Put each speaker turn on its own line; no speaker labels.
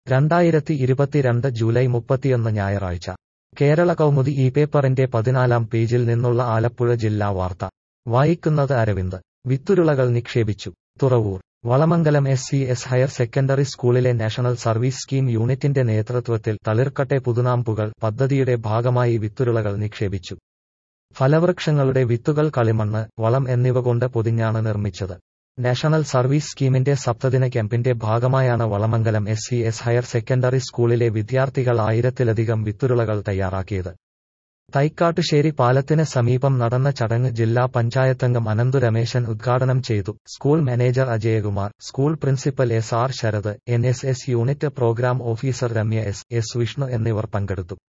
രണ്ടായിരത്തി ഇരുപത്തിരണ്ട് ജൂലൈ മുപ്പത്തിയൊന്ന് ഞായറാഴ്ച കേരള കൗമുദി ഈ പേപ്പറിന്റെ പതിനാലാം പേജിൽ നിന്നുള്ള ആലപ്പുഴ ജില്ലാ വാർത്ത വായിക്കുന്നത് അരവിന്ദ് വിത്തുരുളകൾ നിക്ഷേപിച്ചു Thuravoor Valamangalam S C S higher secondary സ്കൂളിലെ നാഷണൽ സർവീസ് സ്കീം യൂണിറ്റിന്റെ നേതൃത്വത്തിൽ തളിർക്കട്ടെ പുതുനാമ്പുകൾ പദ്ധതിയുടെ ഭാഗമായി വിത്തുരുളകൾ നിക്ഷേപിച്ചു ഫലവൃക്ഷങ്ങളുടെ വിത്തുകൾ കളിമണ്ണ് വളം എന്നിവ കൊണ്ട് പൊതിഞ്ഞാണ് നിർമ്മിച്ചത് നാഷണൽ സർവീസ് സ്കീമിന്റെ സപ്തദിന ക്യാമ്പിന്റെ ഭാഗമായാണ് Valamangalam S C S higher secondary സ്കൂളിലെ വിദ്യാർത്ഥികൾ ആയിരത്തിലധികം വിത്തുരുളകൾ തയ്യാറാക്കിയത് തൈക്കാട്ടുശ്ശേരി പാലത്തിന് സമീപം നടന്ന ചടങ്ങ് ജില്ലാ പഞ്ചായത്തംഗം അനന്തു രമേശൻ ഉദ്ഘാടനം ചെയ്തു school manager Ajayakumar school principal S R Sarath N S S unit programme officer Ramya S S Vishnu എന്നിവർ പങ്കെടുത്തു